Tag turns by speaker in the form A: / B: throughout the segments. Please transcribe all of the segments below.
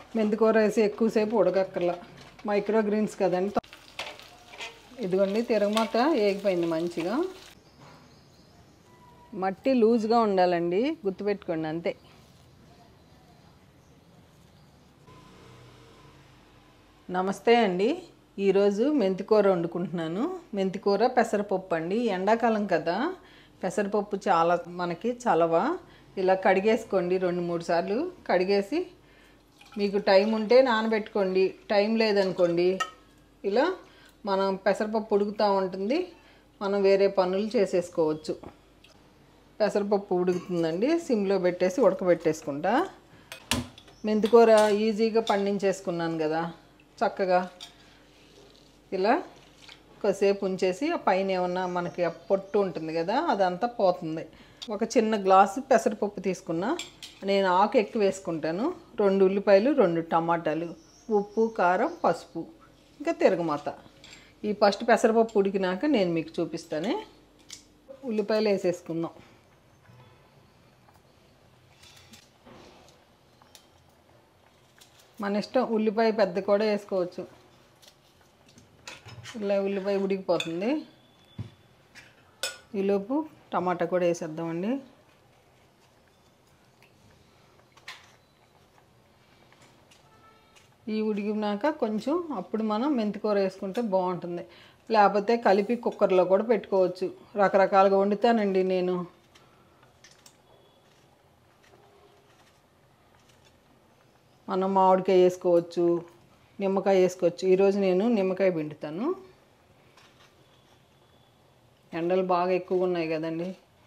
A: మెంతికూర వేసి ఎక్కువసేపు ఉడకక్కర్లా మైక్రో గ్రీన్స్ కదండి ఇదిగోండి తిరగమాత ఏగిపోయింది మంచిగా మట్టి లూజ్గా ఉండాలండి గుర్తుపెట్టుకోండి అంతే నమస్తే అండి ఈరోజు మెంతికూర వండుకుంటున్నాను మెంతికూర పెసరపప్పు అండి ఎండాకాలం కదా పెసరపప్పు చాలా మనకి చలవ ఇలా కడిగేసుకోండి రెండు మూడు సార్లు కడిగేసి మీకు టైం ఉంటే నానబెట్టుకోండి టైం లేదనుకోండి ఇలా మనం పెసరపప్పు ఉడుకుతూ ఉంటుంది మనం వేరే పనులు చేసేసుకోవచ్చు పెసరపప్పు ఉడుకుతుందండి సిమ్లో పెట్టేసి ఉడకబెట్టేసుకుంటా మెంతికూర ఈజీగా పండించేసుకున్నాను కదా చక్కగా ఇలా కొద్దిసేపు ఉంచేసి ఆ పైన ఏమన్నా మనకి ఆ పొట్టు ఉంటుంది కదా అదంతా పోతుంది ఒక చిన్న గ్లాసు పెసరపప్పు తీసుకున్నా నేను ఆకు ఎక్కువ వేసుకుంటాను రెండు ఉల్లిపాయలు రెండు టమాటాలు ఉప్పు కారం పసుపు ఇంకా తిరగమాత ఈ ఫస్ట్ పెసరపప్పు ఉడికినాక నేను మీకు చూపిస్తానే ఉల్లిపాయలు వేసేసుకుందాం మన ఇష్టం ఉల్లిపాయ పెద్ద కూడా వేసుకోవచ్చు ఇలా ఉల్లిపాయ ఉడికిపోతుంది ఈలోపు టమాటా కూడా వేసేద్దామండి ఈ ఉడికినాక కొంచెం అప్పుడు మనం మెంతికూర వేసుకుంటే బాగుంటుంది లేకపోతే కలిపి కుక్కర్లో కూడా పెట్టుకోవచ్చు రకరకాలుగా వండుతానండి నేను మనం మామిడికాయ వేసుకోవచ్చు నిమ్మకాయ వేసుకోవచ్చు ఈరోజు నేను నిమ్మకాయ పిండుతాను ఎండలు బాగా ఎక్కువగా ఉన్నాయి కదండి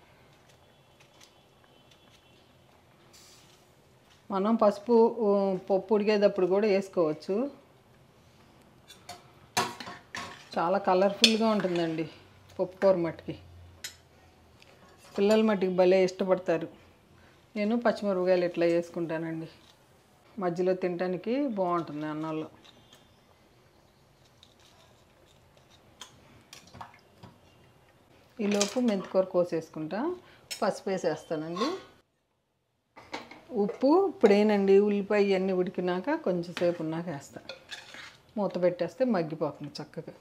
A: మనం పసుపు ఊ, పప్పు ఉడికేటప్పుడు కూడా వేసుకోవచ్చు చాలా కలర్ఫుల్గా ఉంటుందండి పప్పు కూర మట్టికి పిల్లల మట్టికి భలే ఇష్టపడతారు నేను పచ్చిమిరపకాయలు ఇట్లా వేసుకుంటానండి మధ్యలో తినడానికి బాగుంటుంది అన్నంలో ఈలోపు మెంతికూర కోసేసుకుంటా పసుపు వేసేస్తానండి ఉప్పు ఇప్పుడేనండి ఉల్లిపాయ ఇవన్నీ ఉడికినాక కొంచెం సేపు ఉన్నాక వేస్తా మూత పెట్టేస్తే మగ్గిపోతుంది చక్కగా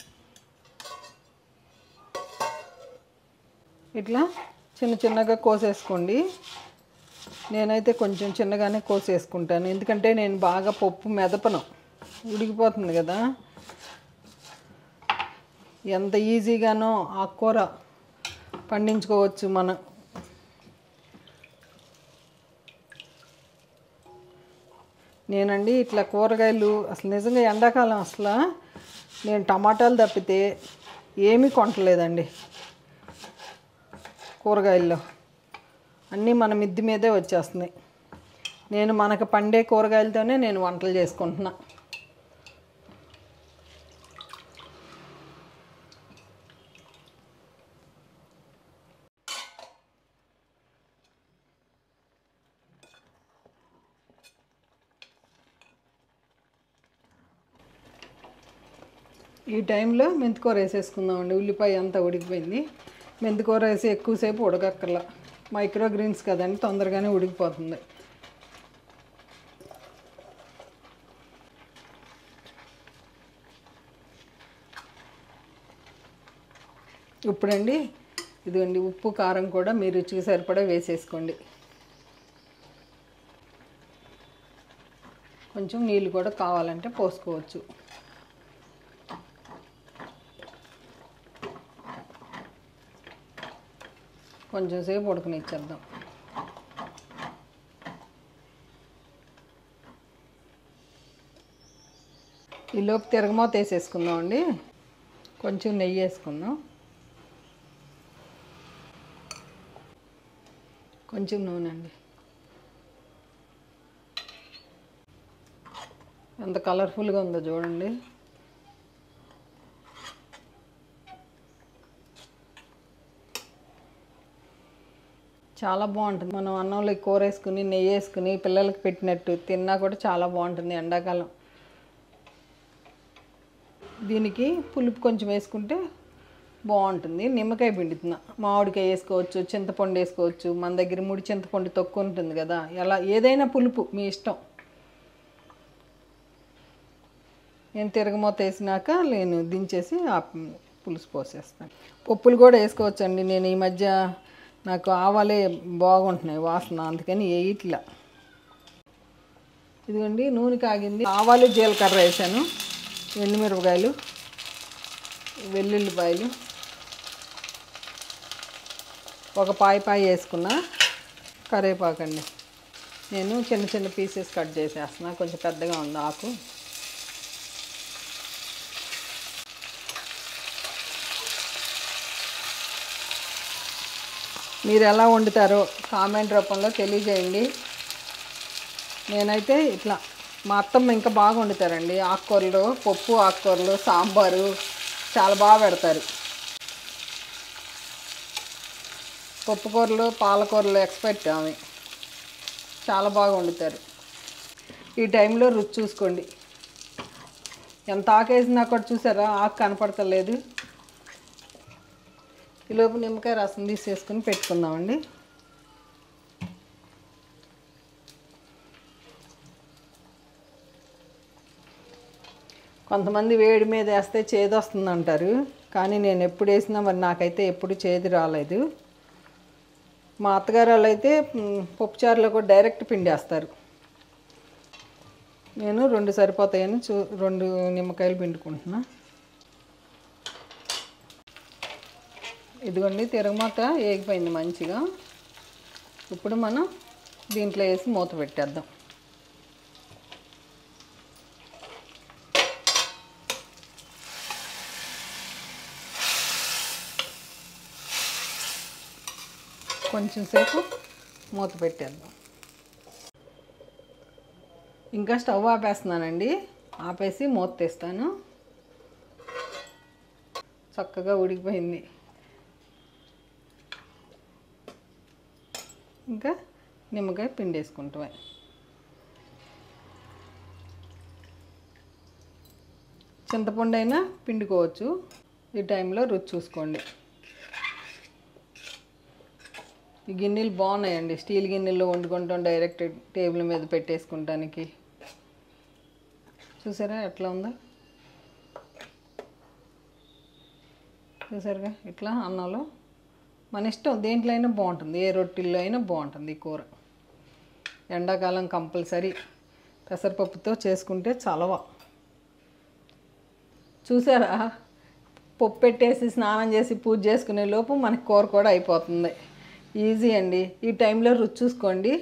A: ఇట్లా చిన్న చిన్నగా కోసేసుకోండి నేనైతే కొంచెం చిన్నగానే కోసేసుకుంటాను ఎందుకంటే నేను బాగా పప్పు మెదపను ఉడికిపోతుంది కదా ఎంత ఈజీగానో ఆ కూర పండించుకోవచ్చు మనం నేనండి ఇట్లా కూరగాయలు అసలు నిజంగా ఎండాకాలం అసలు నేను టమాటాలు తప్పితే ఏమీ కొంటలేదండి కూరగాయల్లో అన్నీ మన మిద్ది మీదే వచ్చేస్తున్నాయి నేను మనకు పండే కూరగాయలతోనే నేను వంటలు చేసుకుంటున్నా ఈ టైంలో మెంతికూర వేసేసుకుందామండి ఉల్లిపాయ అంతా ఉడికిపోయింది మెంతికూర వేసి ఎక్కువసేపు ఉడకక్కర్లా మైక్రో గ్రీన్స్ కదండి తొందరగానే ఉడికిపోతుంది ఇప్పుడండి ఇదిగోండి ఉప్పు కారం కూడా మీ రుచికి సరిపడా వేసేసుకోండి కొంచెం నీళ్ళు కూడా కావాలంటే పోసుకోవచ్చు కొంచెం సేపు ఉడకనిచ్చేద్దాం ఈలోపు తిరగమాత వేసేసుకుందాం అండి కొంచెం నెయ్యి వేసుకుందాం కొంచెం నూనె అండి ఎంత కలర్ఫుల్గా ఉందో చూడండి చాలా బాగుంటుంది మనం అన్నంలో కూర వేసుకుని నెయ్యి వేసుకుని పిల్లలకి పెట్టినట్టు తిన్నా కూడా చాలా బాగుంటుంది ఎండాకాలం దీనికి పులుపు కొంచెం వేసుకుంటే బాగుంటుంది నిమ్మకాయ పిండుతున్నా మామిడికాయ వేసుకోవచ్చు చింతపండు వేసుకోవచ్చు మన దగ్గర ముడి చింతపండు తక్కువ ఉంటుంది కదా ఎలా ఏదైనా పులుపు మీ ఇష్టం నేను తిరగమూత వేసినాక నేను దించేసి ఆ పులుసు పోసేస్తాను పప్పులు కూడా వేసుకోవచ్చండి నేను ఈ మధ్య నాకు ఆవాలే బాగుంటున్నాయి వాసన అందుకని వేయట్లా ఇదిగోండి నూనె కాగింది ఆవాలు జీలకర్ర వేసాను ఎండుమిరపకాయలు వెల్లుల్లిపాయలు ఒక పాయి పాయి వేసుకున్నా కరివేపాకండి నేను చిన్న చిన్న పీసెస్ కట్ చేసేస్తున్నా కొంచెం పెద్దగా ఉంది ఆకు మీరు ఎలా వండుతారో కామెంట్ రూపంలో తెలియజేయండి నేనైతే ఇట్లా మా అత్తమ్మ ఇంకా బాగా వండుతారండి ఆకుకూరలు పప్పు ఆకుకూరలు సాంబారు చాలా బాగా పెడతారు పప్పు కూరలు పాలకూరలు ఎక్స్పెక్ట్ ఆమె చాలా బాగా వండుతారు ఈ టైంలో రుచి చూసుకోండి ఎంత ఆకు వేసినా కూడా చూసారా ఆకు కనపడతలేదు ఈలోపు నిమ్మకాయ రసం తీసేసుకుని పెట్టుకుందామండి కొంతమంది వేడి మీద వేస్తే చేదు వస్తుంది అంటారు కానీ నేను ఎప్పుడు వేసినా మరి నాకైతే ఎప్పుడు చేదు రాలేదు మా అత్తగారు వాళ్ళు అయితే మ్, పప్పుచారులో కూడా డైరెక్ట్ పిండేస్తారు నేను రెండు సరిపోతాయని చూ రెండు నిమ్మకాయలు పిండుకుంటున్నా ఇదిగోండి తిరగమాత ఏగిపోయింది మంచిగా ఇప్పుడు మనం దీంట్లో వేసి మూత పెట్టేద్దాం కొంచెం సేపు మూత పెట్టేద్దాం ఇంకా స్టవ్ ఆపేస్తున్నానండి ఆపేసి మూత తీస్తాను చక్కగా ఉడికిపోయింది ఇంకా నిమ్మకాయ పిండి వేసుకుంటాం చింతపండు అయినా పిండుకోవచ్చు ఈ టైంలో రుచి చూసుకోండి ఈ గిన్నెలు బాగున్నాయండి స్టీల్ గిన్నెల్లో వండుకుంటాం డైరెక్ట్ టేబుల్ మీద పెట్టేసుకుంటానికి చూసారా ఎట్లా ఉందో చూసారుగా ఇట్లా అన్నంలో మన ఇష్టం దేంట్లో అయినా బాగుంటుంది ఏ రొట్టెల్లో అయినా బాగుంటుంది ఈ కూర ఎండాకాలం కంపల్సరీ పెసరపప్పుతో చేసుకుంటే చలవ చూసారా పప్పు పెట్టేసి స్నానం చేసి పూజ చేసుకునే లోపు మనకి కూర కూడా అయిపోతుంది ఈజీ అండి ఈ టైంలో రుచి చూసుకోండి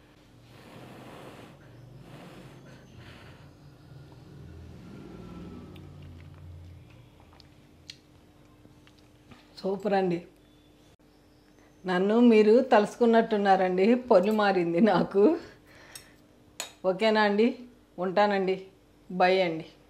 A: సూపర్ అండి నన్ను మీరు తలుసుకున్నట్టున్నారండి పొలి మారింది నాకు ఓకేనా అండి ఉంటానండి బై అండి